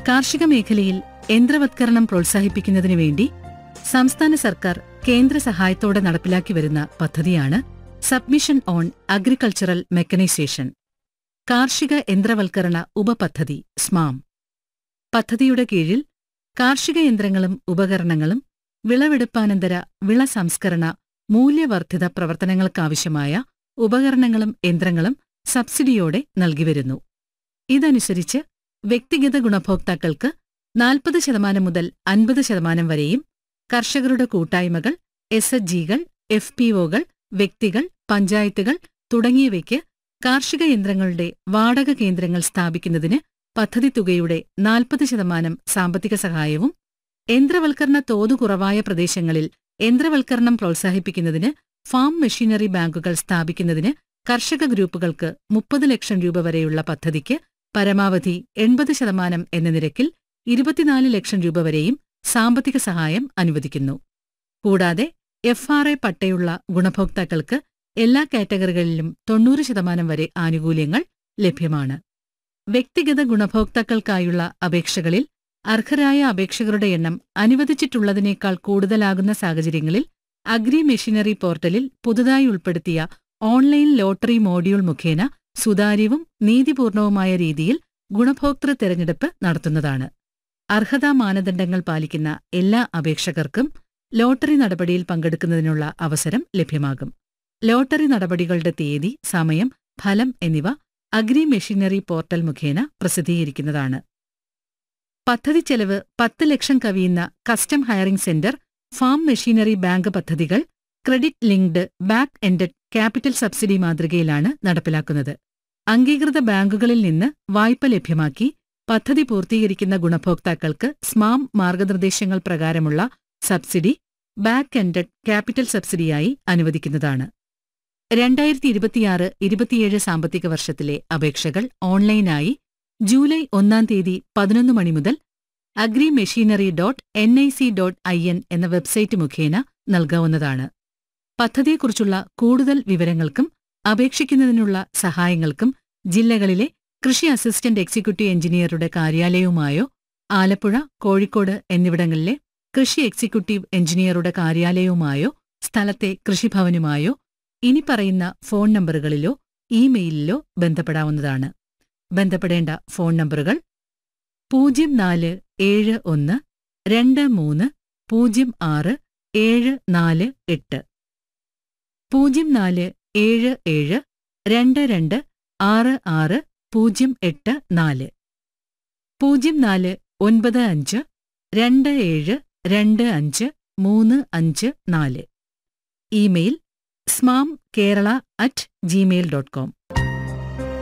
കാർഷിക മേഖലയിൽ യന്ത്രവത്കരണം പ്രോത്സാഹിപ്പിക്കുന്നതിനു വേണ്ടി സംസ്ഥാന സർക്കാർ കേന്ദ്ര സഹായത്തോടെ നടപ്പിലാക്കി വരുന്ന പദ്ധതിയാണ് സബ്മിഷൻ ഓൺ അഗ്രികൾച്ചറൽ മെക്കനൈസേഷൻ കാർഷിക യന്ത്രവൽക്കരണ ഉപപദ്ധതി സ്മാം പദ്ധതിയുടെ കീഴിൽ കാർഷിക യന്ത്രങ്ങളും ഉപകരണങ്ങളും വിളവെടുപ്പാനന്തര വിള സംസ്കരണ മൂല്യവർദ്ധിത പ്രവർത്തനങ്ങൾക്കാവശ്യമായ ഉപകരണങ്ങളും യന്ത്രങ്ങളും സബ്സിഡിയോടെ നൽകിവരുന്നു ഇതനുസരിച്ച് വ്യക്തിഗത ഗുണഭോക്താക്കൾക്ക് നാൽപ്പത് ശതമാനം മുതൽ അൻപത് ശതമാനം വരെയും കർഷകരുടെ കൂട്ടായ്മകൾ എസ് എച്ച് ജികൾ എഫ് പി ഒകൾ വ്യക്തികൾ പഞ്ചായത്തുകൾ തുടങ്ങിയവയ്ക്ക് കാർഷിക യന്ത്രങ്ങളുടെ വാടക കേന്ദ്രങ്ങൾ സ്ഥാപിക്കുന്നതിന് പദ്ധതി തുകയുടെ നാൽപ്പത് ശതമാനം സാമ്പത്തിക സഹായവും യന്ത്രവൽക്കരണ തോത് കുറവായ പ്രദേശങ്ങളിൽ യന്ത്രവൽക്കരണം പ്രോത്സാഹിപ്പിക്കുന്നതിന് ഫാം മെഷീനറി ബാങ്കുകൾ സ്ഥാപിക്കുന്നതിന് കർഷക ഗ്രൂപ്പുകൾക്ക് മുപ്പത് ലക്ഷം രൂപ വരെയുള്ള പദ്ധതിക്ക് പരമാവധി എൺപത് ശതമാനം എന്ന നിരക്കിൽ ഇരുപത്തിനാല് ലക്ഷം രൂപ വരെയും സാമ്പത്തിക സഹായം അനുവദിക്കുന്നു കൂടാതെ എഫ് ആർ എ പട്ടയുള്ള ഗുണഭോക്താക്കൾക്ക് എല്ലാ കാറ്റഗറികളിലും തൊണ്ണൂറ് ശതമാനം വരെ ആനുകൂല്യങ്ങൾ ലഭ്യമാണ് വ്യക്തിഗത ഗുണഭോക്താക്കൾക്കായുള്ള അപേക്ഷകളിൽ അർഹരായ അപേക്ഷകരുടെ എണ്ണം അനുവദിച്ചിട്ടുള്ളതിനേക്കാൾ കൂടുതലാകുന്ന സാഹചര്യങ്ങളിൽ അഗ്രി മെഷീനറി പോർട്ടലിൽ പുതുതായി ഉൾപ്പെടുത്തിയ ഓൺലൈൻ ലോട്ടറി മോഡ്യൂൾ മുഖേന സുതാര്യവും നീതിപൂർണവുമായ രീതിയിൽ ഗുണഭോക്തൃ തെരഞ്ഞെടുപ്പ് നടത്തുന്നതാണ് അർഹതാ മാനദണ്ഡങ്ങൾ പാലിക്കുന്ന എല്ലാ അപേക്ഷകർക്കും ലോട്ടറി നടപടിയിൽ പങ്കെടുക്കുന്നതിനുള്ള അവസരം ലഭ്യമാകും ലോട്ടറി നടപടികളുടെ തീയതി സമയം ഫലം എന്നിവ അഗ്രി മെഷീനറി പോർട്ടൽ മുഖേന പ്രസിദ്ധീകരിക്കുന്നതാണ് പദ്ധതി ചെലവ് പത്ത് ലക്ഷം കവിയുന്ന custom hiring centre farm machinery bank പദ്ധതികൾ credit linked back ended capital subsidy മാതൃകയിലാണ് നടപ്പിലാക്കുന്നത് അംഗീകൃത ബാങ്കുകളിൽ നിന്ന് വായ്പ ലഭ്യമാക്കി പദ്ധതി പൂർത്തീകരിക്കുന്ന ഗുണഭോക്താക്കൾക്ക് സ്മാം മാർഗനിർദ്ദേശങ്ങൾ പ്രകാരമുള്ള സബ്സിഡി ബാക്ക് എൻഡഡ് ക്യാപിറ്റൽ സബ്സിഡിയായി അനുവദിക്കുന്നതാണ് രണ്ടായിരത്തി ഇരുപത്തിയാറ് ഇരുപത്തിയേഴ് സാമ്പത്തിക വർഷത്തിലെ അപേക്ഷകൾ ഓൺലൈനായി ജൂലൈ ഒന്നാം തീയതി പതിനൊന്ന് മണി മുതൽ agri machinery dot N I C dot I N എന്ന വെബ്സൈറ്റ് മുഖേന നൽകാവുന്നതാണ് പദ്ധതിയെക്കുറിച്ചുള്ള കൂടുതൽ വിവരങ്ങൾക്കും അപേക്ഷിക്കുന്നതിനുള്ള സഹായങ്ങൾക്കും ജില്ലകളിലെ കൃഷി അസിസ്റ്റന്റ് എക്സിക്യൂട്ടീവ് എഞ്ചിനീയറുടെ കാര്യാലയവുമായോ ആലപ്പുഴ കോഴിക്കോട് എന്നിവിടങ്ങളിലെ കൃഷി എക്സിക്യൂട്ടീവ് എഞ്ചിനീയറുടെ കാര്യാലയവുമായോ സ്ഥലത്തെ കൃഷിഭവനുമായോ ഇനി പറയുന്ന ഫോൺ നമ്പറുകളിലോ ഇമെയിലിലോ ബന്ധപ്പെടാവുന്നതാണ് ബന്ധപ്പെടേണ്ട ഫോൺ നമ്പറുകൾ പൂജ്യം നാല് ഏഴ് ഒന്ന് രണ്ട് മൂന്ന് പൂജ്യം ആറ് ഏഴ് നാല് എട്ട് പൂജ്യം നാല് ഏഴ് ഏഴ് രണ്ട് രണ്ട് ആറ് ആറ് പൂജ്യം എട്ട് നാല് പൂജ്യം നാല് ഒൻപത് അഞ്ച് രണ്ട് ഏഴ് രണ്ട് അഞ്ച് മൂന്ന് അഞ്ച് നാല് email SMAM Kerala at Gmail dot com